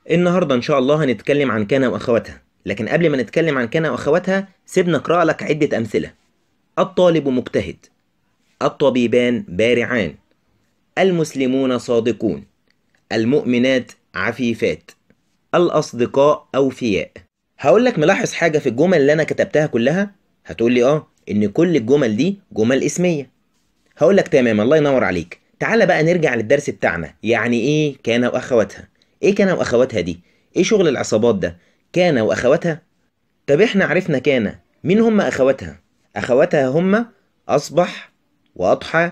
النهاردة إن شاء الله هنتكلم عن كان وأخواتها لكن قبل ما نتكلم عن كان وأخواتها سيبنا أقرأ لك عدة أمثلة الطالب مجتهد الطبيبان بارعان المسلمون صادقون المؤمنات عفيفات الأصدقاء أوفياء هقول لك ملاحظ حاجة في الجمل اللي أنا كتبتها كلها هتقول لي آه إن كل الجمل دي جمل اسمية هقول لك تمام الله ينور عليك تعالى بقى نرجع للدرس بتاعنا يعني إيه كان وأخواتها إيه كان وأخواتها دي إيه شغل العصابات ده كان وأخواتها طب إحنا عرفنا كان مين هم أخواتها أخواتها هم أصبح وأضحى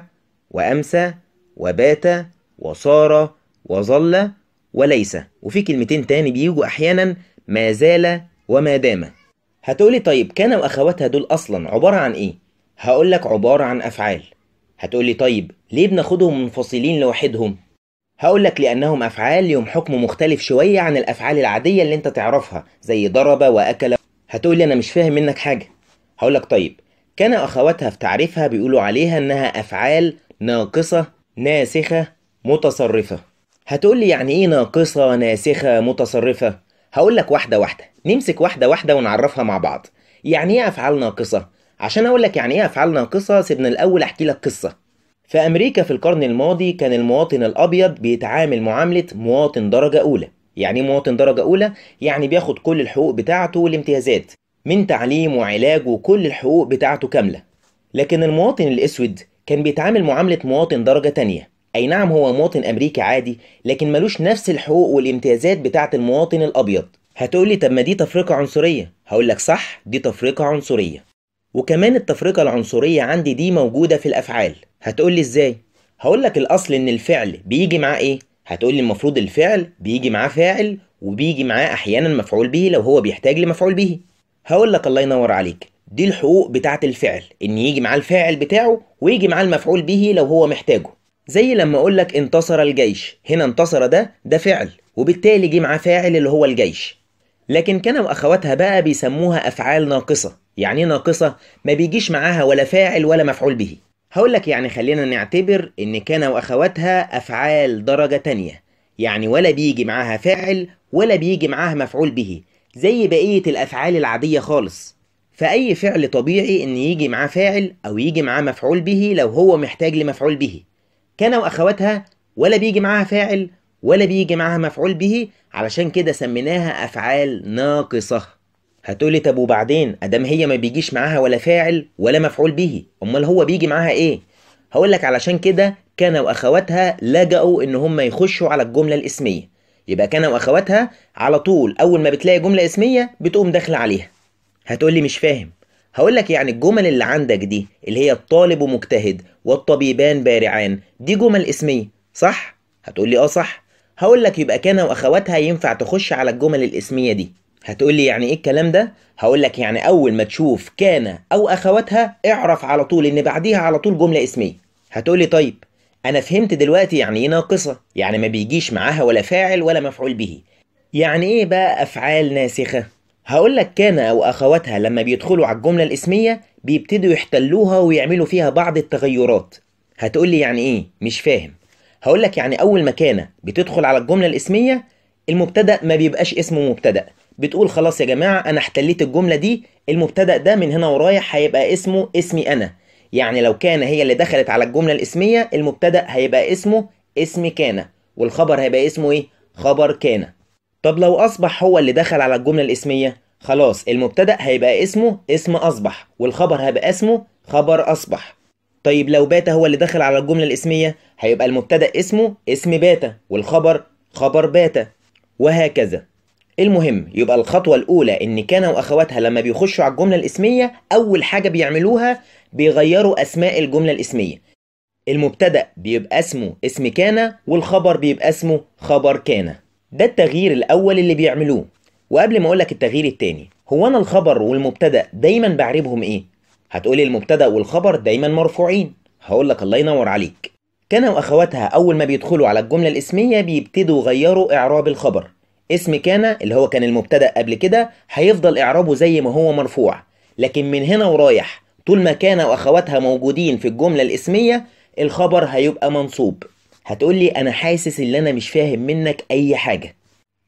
وأمسى وبات وصار وظل وليس وفي كلمتين تاني بيجوا أحيانا ما زال وما دام هتقولي طيب كان وأخواتها دول أصلا عبارة عن إيه؟ هقول لك عبارة عن أفعال هتقولي طيب ليه بناخدهم منفصلين لوحدهم؟ هقول لك لأنهم أفعال ليهم حكم مختلف شوية عن الأفعال العادية اللي أنت تعرفها زي ضرب وأكل هتقولي أنا مش فاهم منك حاجة هقول لك طيب كان أخواتها في تعريفها بيقولوا عليها إنها أفعال ناقصة ناسخة متصرفة هتقولي يعني إيه ناقصة ناسخة متصرفة؟ هقول لك واحدة واحدة نمسك واحدة واحدة ونعرفها مع بعض يعني إيه أفعال ناقصة؟ عشان أقول لك يعني إيه أفعال ناقصة سيبنا الأول أحكي لك قصة في أمريكا في القرن الماضي كان المواطن الأبيض بيتعامل معاملة مواطن درجة أولى يعني إيه مواطن درجة أولى؟ يعني بياخد كل الحقوق بتاعته والامتيازات من تعليم وعلاج وكل الحقوق بتاعته كاملة لكن المواطن الأسود كان بيتعامل معاملة مواطن درجة تانية أي نعم هو مواطن أمريكي عادي لكن ملوش نفس الحقوق والامتيازات بتاعة المواطن الأبيض هتقولي طب ما دي تفرقة عنصرية هقول لك صح دي تفرقة عنصرية وكمان التفرقة العنصرية عندي دي موجودة في الأفعال هتقولي إزاي هقول لك الأصل إن الفعل بيجي معاه إيه هتقولي المفروض الفعل بيجي معاه فاعل وبيجي معاه أحيانا مفعول به لو هو بيحتاج لمفعول به هقول لك الله ينور عليك دي الحقوق بتاعة الفعل إن يجي معاه الفاعل بتاعه ويجي معاه المفعول به لو هو محتاجه زي لما أقول لك انتصر الجيش هنا انتصر ده ده فعل وبالتالي جه معاه فاعل اللي هو الجيش لكن كان وأخواتها بقى بيسموها أفعال ناقصة يعني ايه ناقصة ما بيجيش معاها ولا فاعل ولا مفعول به هقول لك يعني خلينا نعتبر إن كان وأخواتها أفعال درجة تانية يعني ولا بيجي معاها فاعل ولا بيجي معاها مفعول به زي بقية الأفعال العادية خالص فأي فعل طبيعي إن يجي معاه فاعل أو يجي معاه مفعول به لو هو محتاج لمفعول به كان وأخواتها ولا بيجي معاها فاعل ولا بيجي معاها مفعول به علشان كده سميناها أفعال ناقصة هتقولي طب وبعدين أدام هي ما بيجيش معاها ولا فاعل ولا مفعول به أمال هو بيجي معاها إيه؟ هقولك علشان كده كان وأخواتها لجأوا إن هم يخشوا على الجملة الاسمية يبقى كان واخواتها على طول اول ما بتلاقي جمله اسميه بتقوم داخله عليها هتقولي مش فاهم هقولك يعني الجمل اللي عندك دي اللي هي الطالب مجتهد والطبيبان بارعان دي جمل اسميه صح هتقولي اه صح هقولك يبقى كان واخواتها ينفع تخش على الجمل الاسميه دي هتقولي يعني ايه الكلام ده هقولك يعني اول ما تشوف كان او اخواتها اعرف على طول ان بعديها على طول جمله اسميه هتقولي طيب أنا فهمت دلوقتي يعني إيه ناقصة يعني ما بيجيش معاها ولا فاعل ولا مفعول به يعني إيه بقى أفعال ناسخة هقول لك كان أو أخواتها لما بيدخلوا على الجملة الاسمية بيبتدوا يحتلوها ويعملوا فيها بعض التغيرات هتقول لي يعني إيه مش فاهم هقول لك يعني أول ما كان بتدخل على الجملة الاسمية المبتدأ ما بيبقاش اسمه مبتدأ بتقول خلاص يا جماعة أنا احتليت الجملة دي المبتدأ ده من هنا ورايح هيبقى اسمه اسمي أنا يعني لو كان هي اللي دخلت على الجملة الاسمية المبتدأ هيبقى اسمه اسم كان والخبر هيبقى اسمه ايه؟ خبر كان طب لو أصبح هو اللي دخل على الجملة الاسمية خلاص المبتدأ هيبقى اسمه اسم أصبح والخبر هيبقى اسمه خبر أصبح طيب لو بات هو اللي دخل على الجملة الاسمية هيبقى المبتدأ اسمه اسم بات والخبر خبر بات وهكذا المهم يبقى الخطوة الأولى إن كان وأخواتها لما بيخشوا على الجملة الاسمية أول حاجة بيعملوها بيغيروا أسماء الجملة الاسمية المبتدأ بيبقى اسمه اسم كان والخبر بيبقى اسمه خبر كان ده التغيير الأول اللي بيعملوه وقبل ما أقولك التغيير التاني هو أنا الخبر والمبتدأ دايما بعربهم إيه؟ هتقولي المبتدأ والخبر دايما مرفوعين هقولك الله ينور عليك كان وأخواتها أول ما بيدخلوا على الجملة الاسمية بيبتدوا يغيروا إعراب الخبر اسم كان اللي هو كان المبتدأ قبل كده هيفضل إعرابه زي ما هو مرفوع لكن من هنا ورايح طول ما كان واخواتها موجودين في الجملة الاسمية الخبر هيبقى منصوب هتقولي انا حاسس ان انا مش فاهم منك اي حاجة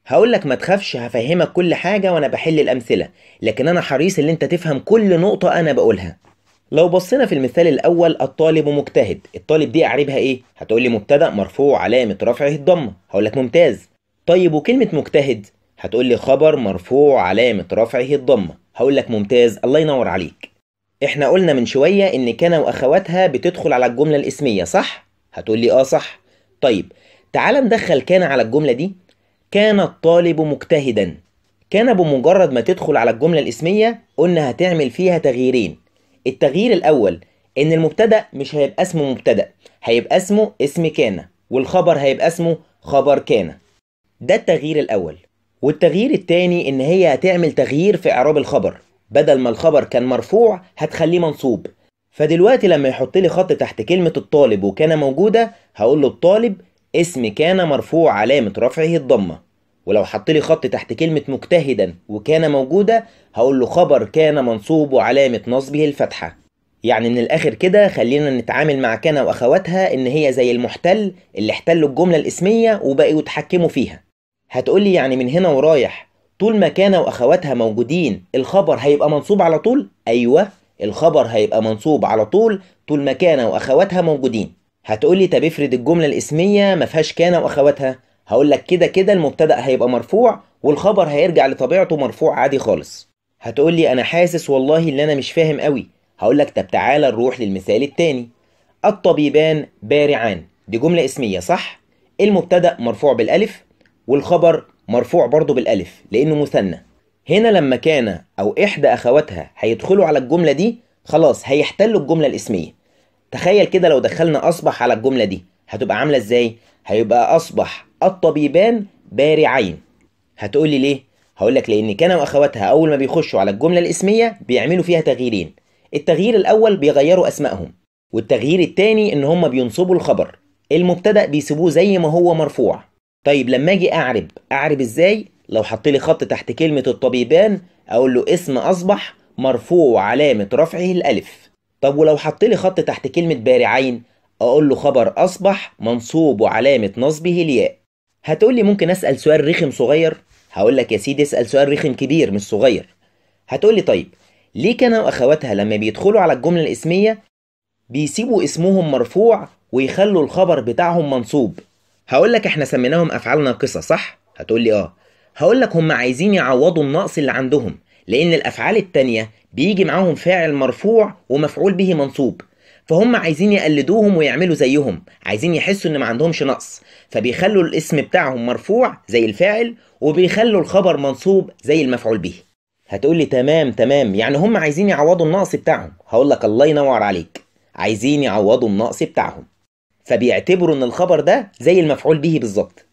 هقول لك ما تخافش هفهمك كل حاجة وانا بحل الامثلة لكن انا حريص ان انت تفهم كل نقطة انا بقولها لو بصينا في المثال الاول الطالب مجتهد الطالب دي اعربها ايه هتقول لي مبتدا مرفوع علامة رفعه الضمة هقول لك ممتاز طيب وكلمة مجتهد هتقول لي خبر مرفوع علامة رفعه الضمة هقول لك ممتاز الله ينور عليك احنا قلنا من شوية ان كان واخواتها بتدخل على الجملة الاسمية صح هتقول لي اه صح طيب تعال ندخل كان على الجملة دي كان الطالب مجتهدا كان بمجرد ما تدخل على الجملة الاسمية قلنا هتعمل فيها تغييرين التغيير الأول إن المبتدأ مش هيبقى اسمه مبتدأ هيبقى اسمه اسم كان والخبر هيبقى اسمه خبر كان ده التغيير الأول والتغيير التاني إن هي هتعمل تغيير في إعراب الخبر بدل ما الخبر كان مرفوع هتخليه منصوب فدلوقتي لما يحط لي خط تحت كلمة الطالب وكان موجودة هقول له الطالب اسم كان مرفوع علامة رفعه الضمة ولو حط لي خط تحت كلمة مجتهدا وكان موجودة هقول له خبر كان منصوب وعلامة نصبه الفتحة يعني من الآخر كده خلينا نتعامل مع كان وأخواتها إن هي زي المحتل اللي احتلوا الجملة الاسمية وبقوا يتحكموا فيها هتقولي يعني من هنا ورايح طول ما كان وأخواتها موجودين الخبر هيبقى منصوب على طول؟ أيوة الخبر هيبقى منصوب على طول طول ما كان وأخواتها موجودين هتقولي طب افرض الجملة الاسمية ما فيهاش كان وأخواتها هقول لك كده كده المبتدأ هيبقى مرفوع والخبر هيرجع لطبيعته مرفوع عادي خالص هتقول لي انا حاسس والله اللي انا مش فاهم قوي هقول لك طب تعالى نروح للمثال التاني الطبيبان بارعان دي جملة اسمية صح المبتدأ مرفوع بالالف والخبر مرفوع برضه بالالف لانه مثنى هنا لما كان او احدى اخواتها هيدخلوا على الجملة دي خلاص هيحتلوا الجملة الاسمية تخيل كده لو دخلنا اصبح على الجملة دي هتبقى عاملة ازاي هيبقى اصبح الطبيبان بارعين هتقولي ليه هقول لك لان كان واخواتها اول ما بيخشوا على الجمله الاسميه بيعملوا فيها تغييرين التغيير الاول بيغيروا اسمائهم والتغيير الثاني ان هم بينصبوا الخبر المبتدا بيسيبوه زي ما هو مرفوع طيب لما اجي اعرب اعرب ازاي لو حط لي خط تحت كلمه الطبيبان اقول له اسم اصبح مرفوع علامه رفعه الالف طب ولو حط لي خط تحت كلمه بارعين اقول له خبر اصبح منصوب وعلامه نصبه الياء هتقول لي ممكن اسال سؤال رخم صغير هقول لك يا سيدي اسال سؤال رخم كبير مش صغير هتقول لي طيب ليه كان واخواتها لما بيدخلوا على الجمله الاسميه بيسيبوا اسمهم مرفوع ويخلوا الخبر بتاعهم منصوب هقول لك احنا سميناهم افعال ناقصه صح هتقول لي اه هقول لك هم عايزين يعوضوا النقص اللي عندهم لان الافعال التانية بيجي معاهم فاعل مرفوع ومفعول به منصوب فهم عايزين يقلدوهم ويعملوا زيهم عايزين يحسوا ان ما عندهمش نقص فبيخلوا الاسم بتاعهم مرفوع زي الفاعل وبيخلوا الخبر منصوب زي المفعول به هتقول لي تمام تمام يعني هم عايزين يعوضوا النقص بتاعهم هقول لك الله ينور عليك عايزين يعوضوا النقص بتاعهم فبيعتبروا ان الخبر ده زي المفعول به بالظبط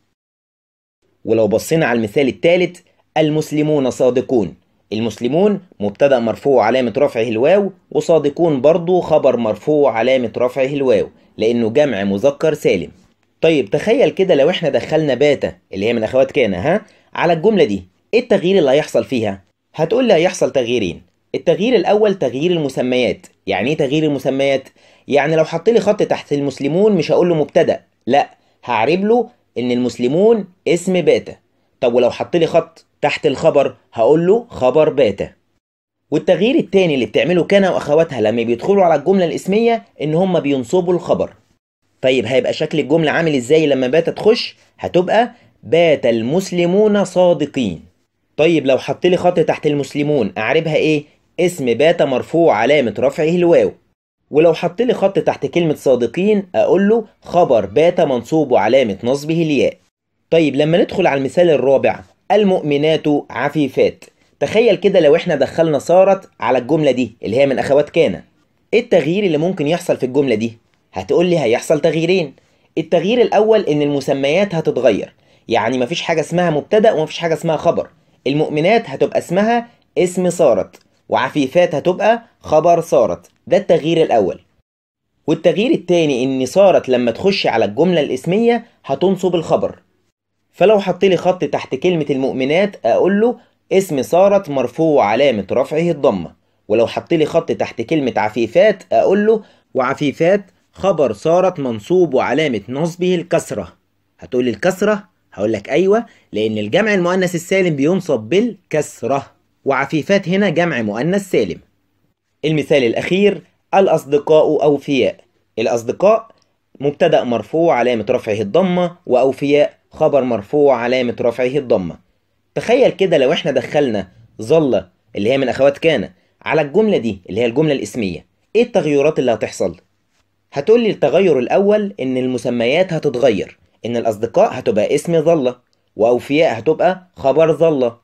ولو بصينا على المثال الثالث المسلمون صادقون المسلمون مبتدأ مرفوع علامة رفعه الواو وصادقون برضو خبر مرفوع علامة رفعه الواو لأنه جمع مذكر سالم طيب تخيل كده لو احنا دخلنا باتا اللي هي من أخوات كان ها على الجملة دي ايه التغيير اللي هيحصل فيها؟ هتقول لي هيحصل تغييرين التغيير الأول تغيير المسميات يعني ايه تغيير المسميات؟ يعني لو حط لي خط تحت المسلمون مش هقول له مبتدأ لا هعرب له ان المسلمون اسم باتا طب ولو حط لي خط تحت الخبر هقول له خبر باتا والتغيير التاني اللي بتعمله كان واخواتها لما بيدخلوا على الجمله الاسميه ان هم بينصبوا الخبر طيب هيبقى شكل الجمله عامل ازاي لما باتا تخش هتبقى بات المسلمون صادقين طيب لو حط لي خط تحت المسلمون اعربها ايه اسم باتا مرفوع علامه رفعه الواو ولو حط لي خط تحت كلمه صادقين اقول له خبر باتا منصوب وعلامه نصبه الياء طيب لما ندخل على المثال الرابع المؤمنات عفيفات تخيل كده لو احنا دخلنا صارت على الجملة دي اللي هي من أخوات كان ايه التغيير اللي ممكن يحصل في الجملة دي هتقول لي هيحصل تغييرين التغيير الأول إن المسميات هتتغير يعني مفيش حاجة اسمها مبتدأ ومفيش حاجة اسمها خبر المؤمنات هتبقى اسمها اسم صارت وعفيفات هتبقى خبر صارت ده التغيير الأول والتغيير التاني إن صارت لما تخش على الجملة الاسمية هتنصب الخبر فلو حط لي خط تحت كلمة المؤمنات أقول له اسم صارت مرفوع علامة رفعه الضمة ولو حط لي خط تحت كلمة عفيفات أقول له وعفيفات خبر صارت منصوب وعلامة نصبه الكسرة هتقول لي الكسرة هقول لك أيوة لأن الجمع المؤنث السالم بينصب بالكسرة وعفيفات هنا جمع مؤنث سالم المثال الأخير الأصدقاء أوفياء الأصدقاء مبتدأ مرفوع علامة رفعه الضمة وأوفياء خبر مرفوع علامة رفعه الضمة تخيل كده لو احنا دخلنا ظل اللي هي من أخوات كان على الجملة دي اللي هي الجملة الاسمية ايه التغيرات اللي هتحصل؟ هتقولي التغير الأول إن المسميات هتتغير إن الأصدقاء هتبقى اسم ظلة وأوفياء هتبقى خبر ظلة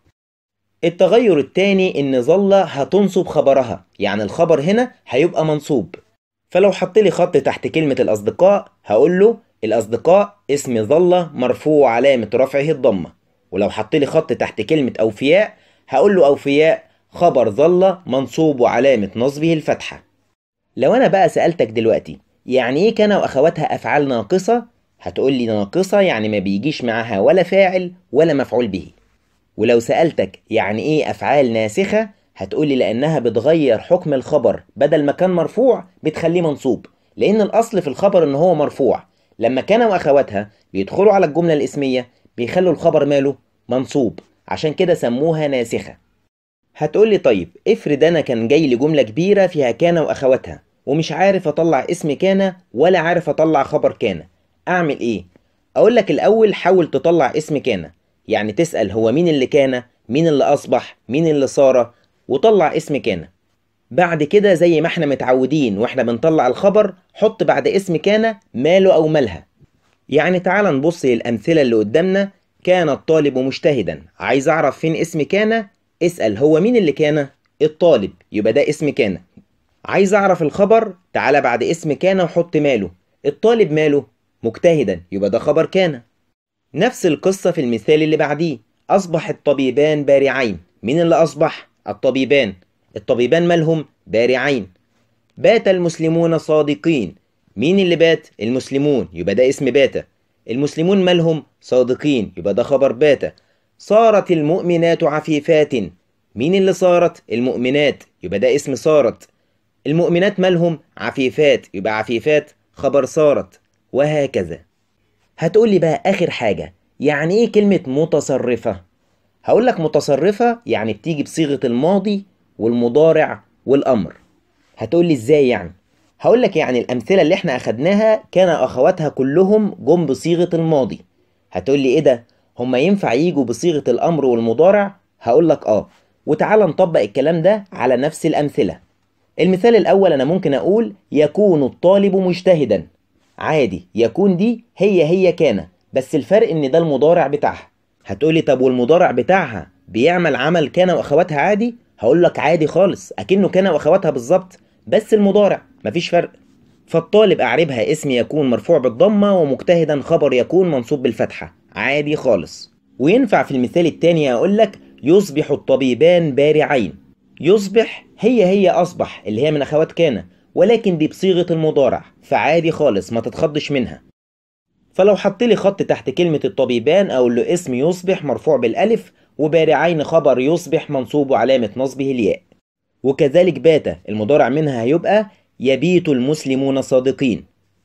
التغير التاني إن ظلة هتنصب خبرها يعني الخبر هنا هيبقى منصوب فلو حط لي خط تحت كلمة الأصدقاء هقول له الأصدقاء اسم ظلة مرفوع علامة رفعه الضمة ولو حط لي خط تحت كلمة أوفياء هقول له أوفياء خبر ظلة منصوب وعلامة نصبه الفتحة لو أنا بقى سألتك دلوقتي يعني إيه كان وأخواتها أفعال ناقصة هتقول لي ناقصة يعني ما بيجيش معاها ولا فاعل ولا مفعول به ولو سألتك يعني إيه أفعال ناسخة هتقولي لأنها بتغير حكم الخبر بدل ما كان مرفوع بتخليه منصوب لأن الأصل في الخبر إن هو مرفوع لما كان وأخواتها بيدخلوا على الجملة الاسمية بيخلوا الخبر ماله منصوب عشان كده سموها ناسخة هتقولي طيب افرض أنا كان جاي لي جملة كبيرة فيها كان وأخواتها ومش عارف أطلع اسم كان ولا عارف أطلع خبر كان أعمل إيه؟ أقول لك الأول حاول تطلع اسم كان يعني تسأل هو مين اللي كان مين اللي أصبح مين اللي صار وطلع اسم كان بعد كده زي ما احنا متعودين واحنا بنطلع الخبر حط بعد اسم كان ماله أو مالها يعني تعال نبص للأمثلة اللي قدامنا كان الطالب مجتهدا عايز أعرف فين اسم كان اسأل هو مين اللي كان الطالب يبقى ده اسم كان عايز أعرف الخبر تعال بعد اسم كان وحط ماله الطالب ماله مجتهدا يبقى ده خبر كان نفس القصة في المثال اللي بعديه أصبح الطبيبان بارعين مين اللي أصبح؟ الطبيبان الطبيبان مالهم بارعين بات المسلمون صادقين مين اللي بات؟ المسلمون يبقى ده اسم بات المسلمون مالهم صادقين يبقى ده خبر بات صارت المؤمنات عفيفات مين اللي صارت؟ المؤمنات يبقى ده اسم صارت المؤمنات مالهم عفيفات يبقى عفيفات خبر صارت وهكذا هتقول لي بقى آخر حاجة يعني إيه كلمة متصرفة؟ هقول لك متصرفة يعني بتيجي بصيغة الماضي والمضارع والأمر هتقول لي إزاي يعني؟ هقول لك يعني الأمثلة اللي إحنا أخدناها كان أخواتها كلهم جم بصيغة الماضي هتقول لي إيه ده؟ هما ينفع يجوا بصيغة الأمر والمضارع؟ هقول لك آه وتعالى نطبق الكلام ده على نفس الأمثلة المثال الأول أنا ممكن أقول يكون الطالب مجتهدا عادي يكون دي هي هي كان بس الفرق ان ده المضارع بتاعها هتقولي طب والمضارع بتاعها بيعمل عمل كان واخواتها عادي هقول لك عادي خالص اكنه كان واخواتها بالظبط بس المضارع مفيش فرق فالطالب اعربها اسم يكون مرفوع بالضمه ومجتهدا خبر يكون منصوب بالفتحه عادي خالص وينفع في المثال التاني اقول لك يصبح الطبيبان بارعين يصبح هي هي اصبح اللي هي من اخوات كان ولكن دي بصيغة المضارع فعادي خالص ما تتخضش منها فلو حط لي خط تحت كلمة الطبيبان أقول له اسم يصبح مرفوع بالألف وبارعين خبر يصبح منصوب علامة نصبه الياء وكذلك بات المضارع منها هيبقى يبيت المسلمون صادقين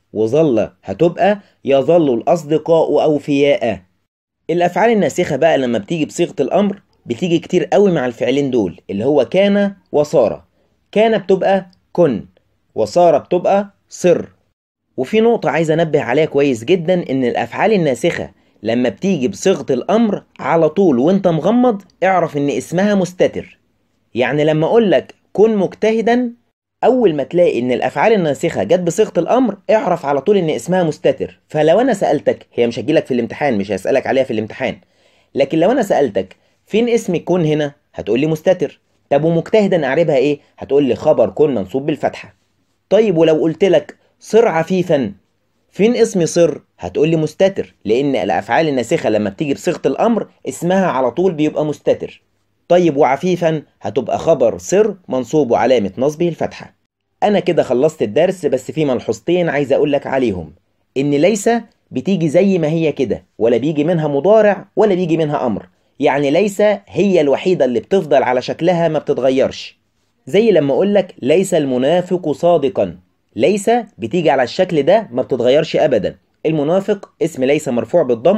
وظل هتبقى يظل الأصدقاء أوفياء الأفعال الناسخة بقى لما بتيجي بصيغة الأمر بتيجي كتير قوي مع الفعلين دول اللي هو كان وصار كان بتبقى كن وصار بتبقى صر وفي نقطة عايز أنبه عليها كويس جدا إن الأفعال الناسخة لما بتيجي بصيغة الأمر على طول وأنت مغمض اعرف إن اسمها مستتر يعني لما أقول لك كن مجتهدا أول ما تلاقي إن الأفعال الناسخة جت بصيغة الأمر اعرف على طول إن اسمها مستتر فلو أنا سألتك هي مش هتجيلك في الامتحان مش هسألك عليها في الامتحان لكن لو أنا سألتك فين اسم كن هنا هتقولي مستتر طب ومجتهدا أعربها إيه هتقول لي خبر كن منصوب بالفتحة طيب ولو قلت لك صر عفيفا فين اسم صر هتقول لي مستتر لان الافعال الناسخه لما بتيجي بصيغه الامر اسمها على طول بيبقى مستتر طيب وعفيفا هتبقى خبر صر منصوب وعلامه نصبه الفتحه انا كده خلصت الدرس بس في ملحوظتين عايز اقول لك عليهم ان ليس بتيجي زي ما هي كده ولا بيجي منها مضارع ولا بيجي منها امر يعني ليس هي الوحيده اللي بتفضل على شكلها ما بتتغيرش زي لما اقول لك ليس المنافق صادقا ليس بتيجي على الشكل ده ما بتتغيرش ابدا المنافق اسم ليس مرفوع بالضمه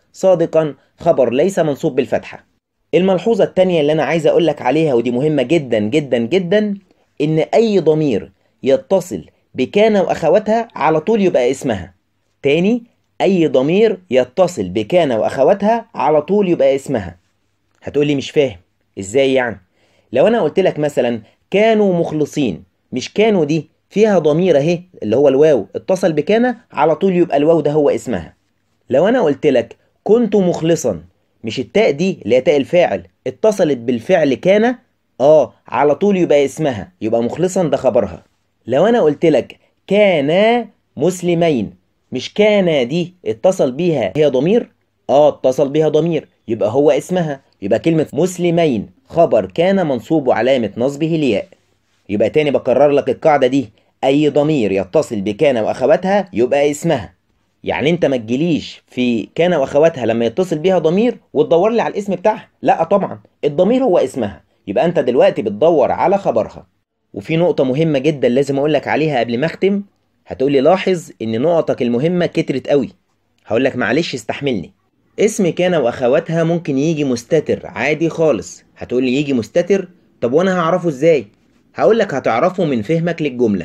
صادقا خبر ليس منصوب بالفتحة الملحوظة التانية اللي أنا عايز أقولك عليها ودي مهمة جدا جدا جدا إن أي ضمير يتصل بكان وأخواتها على طول يبقى اسمها تاني أي ضمير يتصل بكان وأخواتها على طول يبقى اسمها هتقولي مش فاهم إزاي يعني لو أنا قلت لك مثلا كانوا مخلصين مش كانوا دي فيها ضمير اهي اللي هو الواو اتصل بكان على طول يبقى الواو ده هو اسمها لو انا قلت لك كنت مخلصا مش التاء دي اللي هي تاء الفاعل اتصلت بالفعل كان اه على طول يبقى اسمها يبقى مخلصا ده خبرها لو انا قلت لك كانا مسلمين مش كان دي اتصل بيها هي ضمير اه اتصل بيها ضمير يبقى هو اسمها يبقى كلمة مسلمين خبر كان منصوب علامة نصبه الياء يبقى تاني بكرر لك القاعدة دي أي ضمير يتصل بكان وأخواتها يبقى اسمها يعني انت ما تجيليش في كان واخواتها لما يتصل بيها ضمير وتدور لي على الاسم بتاعها لا طبعا الضمير هو اسمها يبقى انت دلوقتي بتدور على خبرها وفي نقطة مهمة جدا لازم اقول لك عليها قبل ما اختم هتقولي لاحظ ان نقطك المهمة كترت قوي هقول لك معلش استحملني اسم كان واخواتها ممكن يجي مستتر عادي خالص هتقولي يجي مستتر طب وانا هعرفه ازاي هقول لك هتعرفه من فهمك للجملة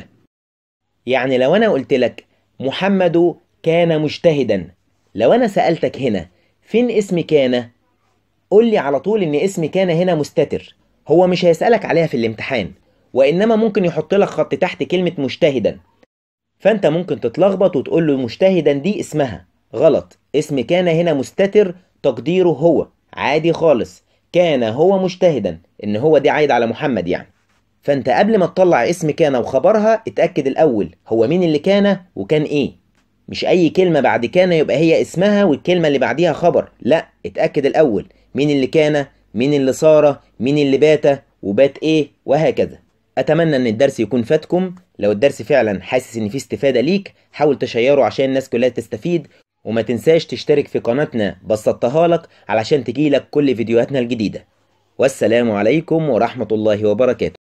يعني لو انا قلت لك محمد كان مجتهدا لو انا سألتك هنا فين اسم كان قول لي على طول ان اسم كان هنا مستتر هو مش هيسألك عليها في الامتحان وانما ممكن يحط لك خط تحت كلمة مجتهدا فانت ممكن تتلخبط وتقول له مجتهدا دي اسمها غلط اسم كان هنا مستتر تقديره هو عادي خالص كان هو مجتهدا ان هو دي عايد على محمد يعني فانت قبل ما تطلع اسم كان وخبرها اتأكد الاول هو مين اللي كان وكان ايه مش اي كلمة بعد كان يبقى هي اسمها والكلمة اللي بعديها خبر لا اتأكد الاول مين اللي كان مين اللي صار مين اللي بات وبات ايه وهكذا اتمنى ان الدرس يكون فاتكم لو الدرس فعلا حاسس ان فيه استفادة ليك حاول تشيره عشان الناس كلها تستفيد وما تنساش تشترك في قناتنا بسطتها لك علشان تجيلك كل فيديوهاتنا الجديدة والسلام عليكم ورحمة الله وبركاته